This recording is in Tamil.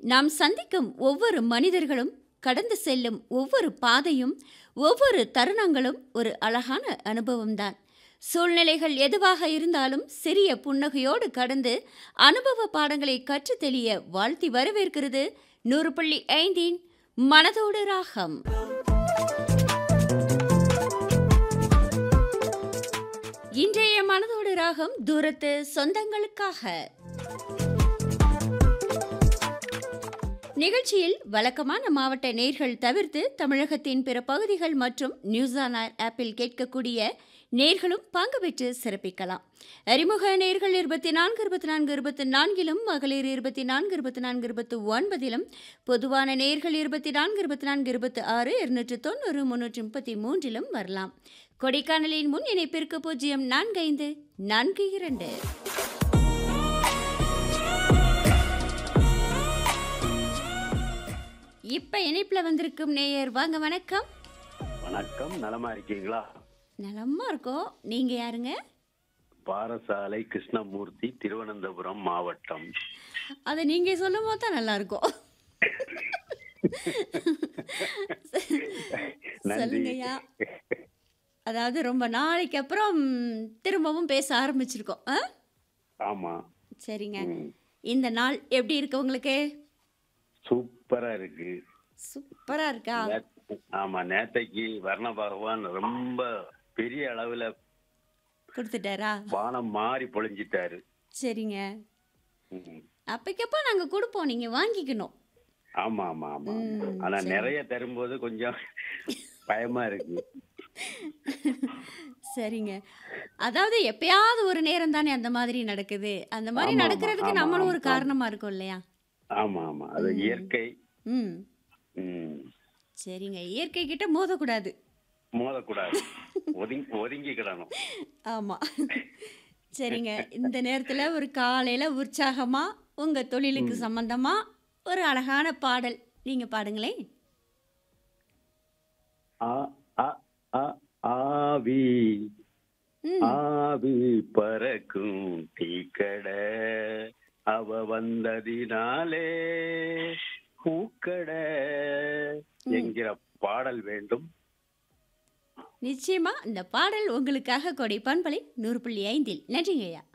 நாம் சந்திக்கும் ஒவ்வொரு மனிதர்களும் கடந்து செல்லும் ஒவ்வொரு பாதையும் ஒவ்வொரு தருணங்களும் ஒரு அழகான அனுபவம்தான் சூழ்நிலைகள் எதுவாக இருந்தாலும் சிறிய புன்னகையோடு கடந்து அனுபவ பாடங்களை கற்றுத் தெளிய வாழ்த்தி வரவேற்கிறது நூறு புள்ளி ஐந்தின் மனதோடு ராகம் இன்றைய மனதோடு ராகம் தூரத்து சொந்தங்களுக்காக நிகழ்ச்சியில் வழக்கமான மாவட்ட நேர்கள் தவிர்த்து தமிழகத்தின் பிற பகுதிகள் மற்றும் நியூஸ் ஆன் ஏர் ஆப்பில் கேட்கக்கூடிய நேர்களும் பங்கு பெற்று சிறப்பிக்கலாம் அறிமுக நேர்கள் இருபத்தி நான்கு இருபத்தி நான்கு இருபத்தி நான்கிலும் மகளிர் இருபத்தி நான்கு இருபத்தி நான்கு இருபத்தி ஒன்பதிலும் பொதுவான நேர்கள் இருபத்தி நான்கு இருபத்தி நான்கு இருபத்தி ஆறு இருநூற்று தொண்ணூறு முன்னூற்றி முப்பத்தி மூன்றிலும் வரலாம் கொடைக்கானலின் முன் இணைப்பிற்கு பூஜ்ஜியம் நான்கு ஐந்து நான்கு இரண்டு இப்ப இணைப்புல வந்திருக்கும் நேயர் வாங்க வணக்கம் வணக்கம் நலமா இருக்கீங்களா நலமா இருக்கோம் நீங்க யாருங்க பாரசாலை கிருஷ்ணமூர்த்தி திருவனந்தபுரம் மாவட்டம் அதை நீங்க சொல்லும் போது தான் நல்லா இருக்கும் நன்றி சொல்லுங்கய்யா அதாவது ரொம்ப நாளைக்கு அப்புறம் திரும்பவும் பேச ஆரம்பிச்சிருக்கோம் ஆ? ஆமா சரிங்க ம். இந்த நாள் எப்படி இருக்கு உங்களுக்கு சூப்பரா இருக்கு சூப்பரா இருக்கா நேத்து- ஆமா நேத்தைக்கு வர்ண பகவான் ரொம்ப பெரிய அளவுல கொடுத்துட்டாரா வானம் மாறி பொழிஞ்சிட்டாரு சரிங்க ம். அப்பைக்கப்போ நாங்க கொடுப்போம் நீங்க வாங்கிக்கணும் ஆமா ஆமா ஆமா ம், ஆனா சரி. நிறைய தரும்போது கொஞ்சம் பயமா இருக்கு சரிங்க அதாவது எப்பயாவது ஒரு நேரம் தானே அந்த மாதிரி நடக்குது அந்த மாதிரி ஆமா, ஆமா, நடக்கிறதுக்கு ஆமா, நம்மளும் ஒரு ஆமா. காரணமா இருக்கும் இல்லையா ஆமா ஆமா அது ம். இயற்கை ம் ம். சரிங்க இயற்கை கிட்ட மோதக்கூடாது மோதக்கூடாது ஒதுங்கி ஒதுங்கிக்கிடணும் ஆமா சரிங்க இந்த நேரத்துல ஒரு காலையில உற்சாகமா உங்க தொழிலுக்கு சம்பந்தமா ஒரு அழகான பாடல் நீங்க பாடுங்களேன் ஆ ஆ ஆ ஆவி ம் ஆவி பறக்கும் டீக்கடை அவ வந்ததினாலே பூக்கடை என்கிற பாடல் வேண்டும் நிச்சயமா இந்த பாடல் உங்களுக்காக கொடை பண்பலை நூறு புள்ளி ஐந்தில் நன்றிங்க ஐயா